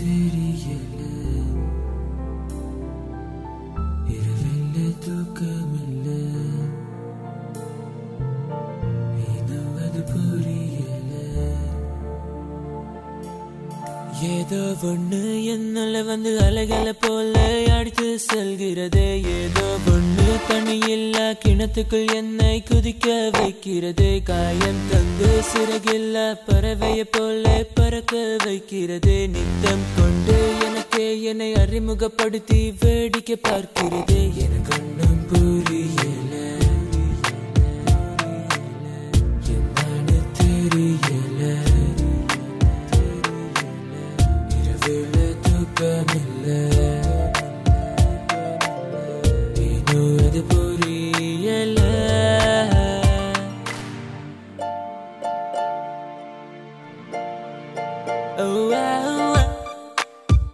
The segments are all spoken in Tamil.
தெரியல இரவில்ல தூக்கமில்ல இன்னும் அது புரியல ஏதோ ஒண்ணு என்னால வந்து அலைகளை போல அடித்து செல்கிறதே ஏதோ ஒண்ணு தண்ணி இல்லா கிணத்துக்குள் என்னை குதிக்க வைக்கிறதே காயம் தந்து சிறகில்ல பறவைய போல பறக்க வைக்கிறதே நித்தம் கொண்டு எனக்கே என்னை அறிமுகப்படுத்தி வேடிக்கை பார்க்கிறதே எனக்கு ஒன்றும் புரியல என்னன்னு தெரியல இரவுல தூக்கமில்ல இன்னும் அது புரியல Oh, oh, oh.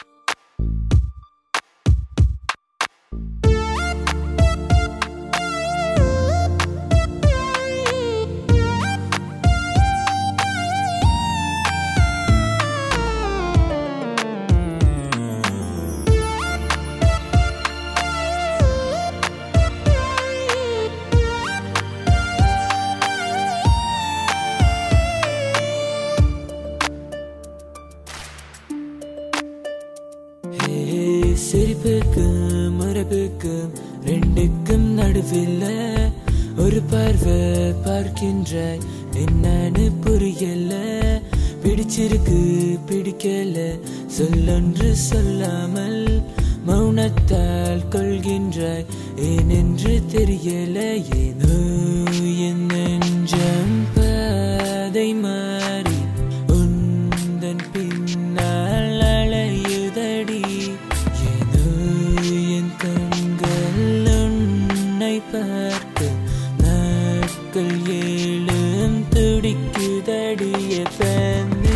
ஹே, சிரிப்புக்கும் மரபுக்கும் ரெண்டுக்கும் நடுவில் ஒரு பார்வை பார்க்கின்றாய் என்னன்னு புரியல பிடிச்சிருக்கு பிடிக்கல சொல்லொன்று சொல்லாமல் மௌனத்தால் கொள்கின்றாய் ஏனென்று தெரியல ஏனோ என் நெஞ்சம் பாதை மாறி உந்தன் பின்னால் அலையுதடி ஏதோ என் கண்கள் உன்னை பார்க்க நாட்கள் ஏழும் துடிக்குதடிய பெண்ணே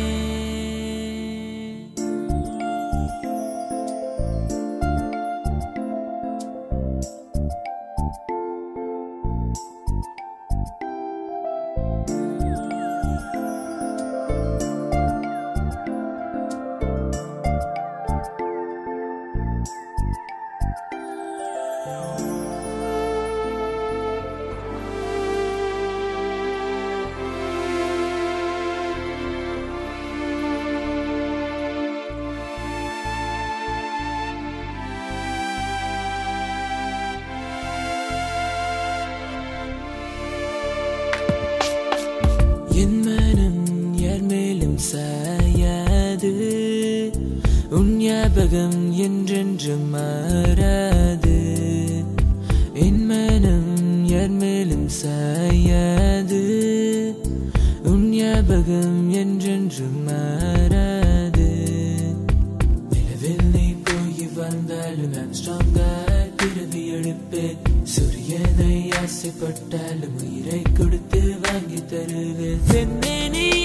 என் மனம் யார் மேலும் சாயாது உன் ஞாபகம் என்றென்றும் மாறாது என் மனம் யார் மேலும் சாயாது உன் ஞாபகம் என்றென்றும் மாறாது நிலவில் நீ போய் வந்தாலும் நான் ஸ்ட்ராங்காய் பிறவி எடுப்பேன் சூரியனை ஆசைப்பட்டாலும் உயிரை கொடுத்து வாங்கி தருவேன் பெண்ணே நீ